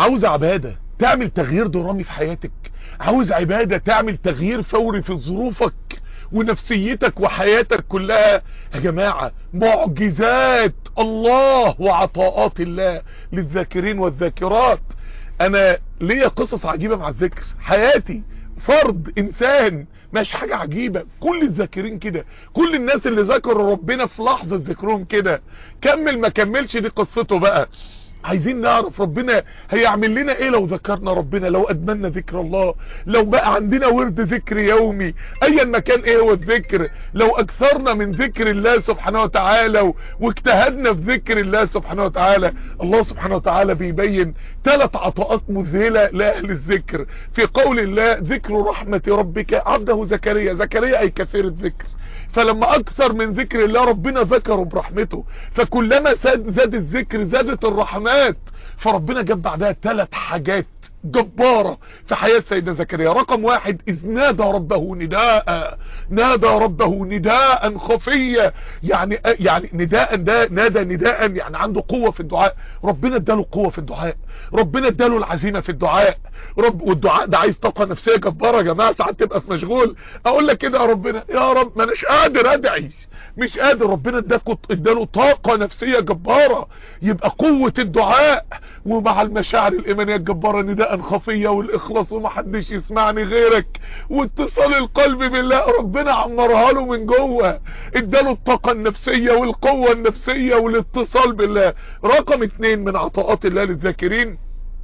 عاوز عبادة تعمل تغيير درامي في حياتك عاوز عبادة تعمل تغيير فوري في ظروفك ونفسيتك وحياتك كلها يا جماعة معجزات الله وعطاءات الله للذاكرين والذاكرات انا ليا قصص عجيبة مع الذكر حياتي فرد انسان مش حاجة عجيبة كل الذاكرين كده كل الناس اللي ذكروا ربنا في لحظة ذكرهم كده كمل ما كملش دي قصته بقى عايزين نعرف ربنا هيعمل لنا ايه لو ذكرنا ربنا لو ادمنا ذكر الله لو بقى عندنا ورد ذكر يومي ايا ما كان ايه هو الذكر لو اكثرنا من ذكر الله سبحانه وتعالى واجتهدنا في ذكر الله سبحانه وتعالى الله سبحانه وتعالى بيبين ثلاث عطاءات مذهلة لاهل الذكر في قول الله ذكر رحمة ربك عبده زكريا زكريا اي كثير الذكر فلما اكثر من ذكر الله ربنا ذكره برحمته فكلما زاد, زاد الذكر زادت الرحمات فربنا جاب بعدها ثلاث حاجات جبارة في حياة سيدنا زكريا رقم واحد اذ نادى ربه نداء نادى ربه نداء خفية يعني يعني نداء ده نادى نداء يعني عنده قوة في الدعاء ربنا اداله قوة في الدعاء ربنا اداله العزيمة في الدعاء رب والدعاء ده عايز طاقة نفسية جبارة يا جماعة ساعات تبقى في مشغول اقول لك كده يا ربنا يا رب ما اناش قادر ادعي مش قادر ربنا اداله اداله طاقة نفسية جبارة يبقى قوة الدعاء ومع المشاعر الايمانية الجبارة نداء خفية والاخلاص ومحدش يسمعني غيرك واتصال القلب بالله ربنا عمرها له من جوه اداله الطاقة النفسية والقوة النفسية والاتصال بالله رقم اتنين من عطاءات الله للذاكرين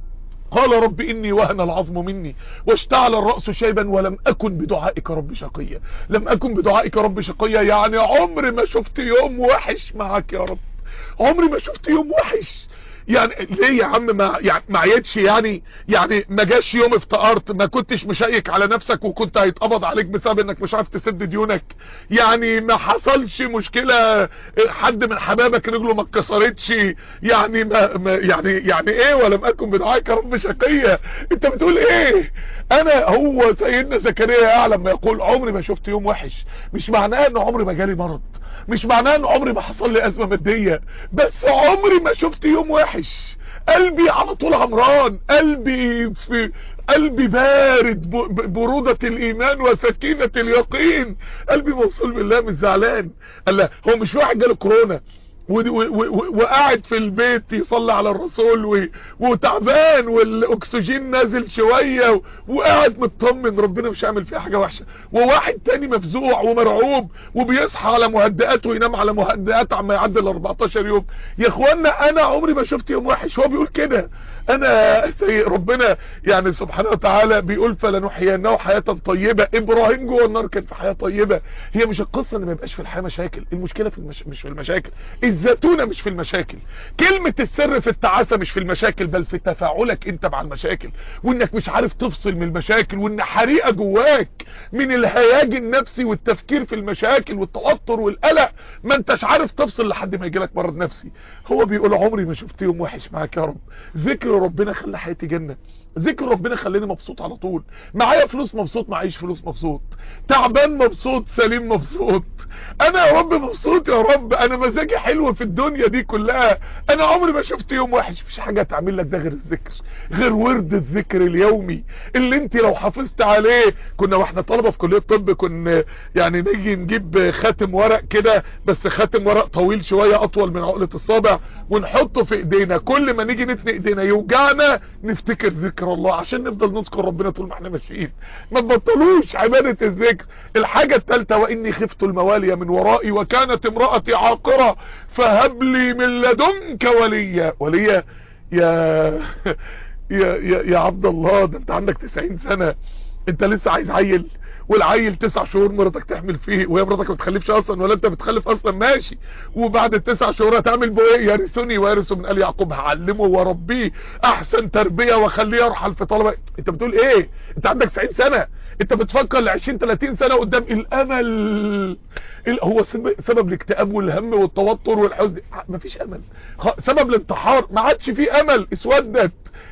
قال رب إني وهن العظم مني واشتعل الرأس شيبا ولم أكن بدعائك رب شقيا لم أكن بدعائك رب شقيا يعني عمري ما شفت يوم وحش معك يا رب عمري ما شفت يوم وحش يعني ليه يا عم ما يعني ما عيتش يعني يعني ما جاش يوم افتقرت ما كنتش مشيك على نفسك وكنت هيتقبض عليك بسبب انك مش عارف تسد ديونك يعني ما حصلش مشكلة حد من حبابك رجله ما اتكسرتش يعني ما, ما يعني يعني ايه ولم اكن بدعائك رب شقية انت بتقول ايه انا هو سيدنا زكريا يعلم ما يقول عمري ما شفت يوم وحش مش معناه ان عمري ما جالي مرض مش معناه ان عمري ما حصل لي ازمة مادية بس عمري ما شفت يوم وحش قلبي على طول عمران قلبي في قلبي بارد برودة الايمان وسكينة اليقين قلبي موصول بالله مش زعلان قال هو مش واحد جاله كورونا وقاعد في البيت يصلي على الرسول وتعبان والاكسجين نازل شوية وقاعد مطمن ربنا مش عامل فيه حاجة وحشة وواحد تاني مفزوع ومرعوب وبيصحى على مهدئات وينام على مهدئات عما يعدي ال 14 يوم يا اخوانا انا عمري ما شفت يوم وحش هو بيقول كده انا ربنا يعني سبحانه وتعالى بيقول فلنحيينه حياة طيبة ابراهيم جوه النار كان في حياة طيبة هي مش القصة ان ما يبقاش في الحياة مشاكل المشكلة في المش... مش في المشاكل الزتونة مش في المشاكل كلمة السر في التعاسة مش في المشاكل بل في تفاعلك انت مع المشاكل وانك مش عارف تفصل من المشاكل وان حريقة جواك من الهياج النفسي والتفكير في المشاكل والتوتر والقلق ما انتش عارف تفصل لحد ما يجيلك مرض نفسي هو بيقول عمري ما شفت يوم وحش معاك يا رب ذكر ربنا خلى حياتي جنة ذكر ربنا خلاني مبسوط على طول معايا فلوس مبسوط معيش فلوس مبسوط تعبان مبسوط سليم مبسوط انا يا رب مبسوط يا رب انا مزاجي حلو في الدنيا دي كلها انا عمري ما شفت يوم وحش مفيش حاجة تعمل لك ده غير الذكر غير ورد الذكر اليومي اللي انت لو حافظت عليه كنا واحنا طلبة في كلية الطب كنا يعني نيجي نجيب خاتم ورق كده بس خاتم ورق طويل شوية اطول من عقلة الصابع ونحطه في ايدينا كل ما نيجي نتني ايدينا يوجعنا نفتكر ذكر الله عشان نفضل نذكر ربنا طول ما احنا ماشيين ما تبطلوش عبادة الذكر الحاجة الثالثة واني خفت الموالي من ورائي وكانت امرأتي عاقرة فهب لي من لدنك وليا وليا يا يا يا, يا عبد الله ده انت عندك 90 سنة انت لسه عايز عيل والعيل تسع شهور مراتك تحمل فيه وهي مراتك ما بتخلفش اصلا ولا انت بتخلف اصلا ماشي وبعد التسع شهور هتعمل بو ايه يرثني ويرث من ال يعقوب هعلمه واربيه احسن تربيه واخليه يرحل في طلبه انت بتقول ايه انت عندك 90 سنه انت بتفكر ل 20 30 سنه قدام الامل هو سبب الاكتئاب والهم والتوتر والحزن مفيش امل سبب الانتحار ما عادش فيه امل اسودت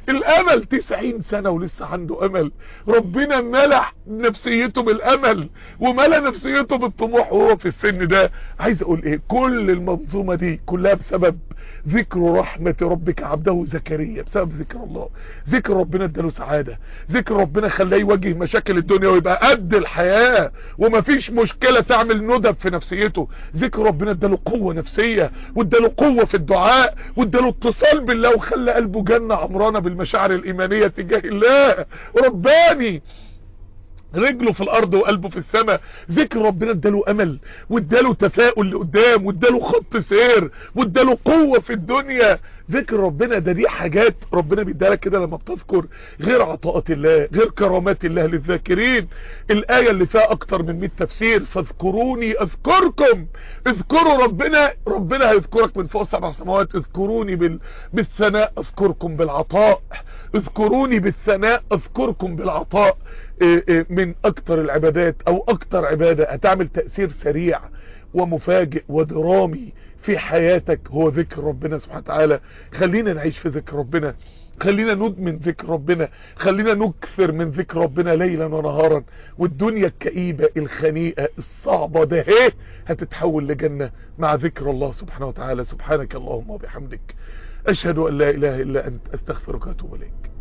الامل تسعين سنة ولسه عنده امل ربنا ملح نفسيته بالامل وملى نفسيته بالطموح وهو في السن ده عايز اقول ايه كل المنظومة دي كلها بسبب ذكر رحمة ربك عبده زكريا بسبب ذكر الله ذكر ربنا اداله سعادة ذكر ربنا خلاه يواجه مشاكل الدنيا ويبقى قد الحياة ومفيش مشكلة تعمل ندب في نفسيته ذكر ربنا اداله قوة نفسية واداله قوة في الدعاء واداله اتصال بالله وخلى قلبه جنة عمرانة بالمشاعر الايمانية تجاه الله رباني رجله في الارض وقلبه في السماء ذكر ربنا اداله امل واداله تفاؤل لقدام واداله خط سير واداله قوة في الدنيا ذكر ربنا ده دي حاجات ربنا بيديها لك كده لما بتذكر غير عطاءات الله غير كرامات الله للذاكرين الآية اللي فيها اكتر من 100 تفسير فاذكروني اذكركم اذكروا ربنا ربنا هيذكرك من فوق سبع سماوات اذكروني بال... بالثناء اذكركم بالعطاء اذكروني بالثناء اذكركم بالعطاء من اكتر العبادات او اكتر عبادة هتعمل تأثير سريع ومفاجئ ودرامي في حياتك هو ذكر ربنا سبحانه وتعالى خلينا نعيش في ذكر ربنا خلينا ندمن ذكر ربنا خلينا نكثر من ذكر ربنا ليلا ونهارا والدنيا الكئيبة الخنيئة الصعبة ده هي هتتحول لجنة مع ذكر الله سبحانه وتعالى سبحانك اللهم وبحمدك أشهد أن لا إله إلا أنت أستغفرك وأتوب إليك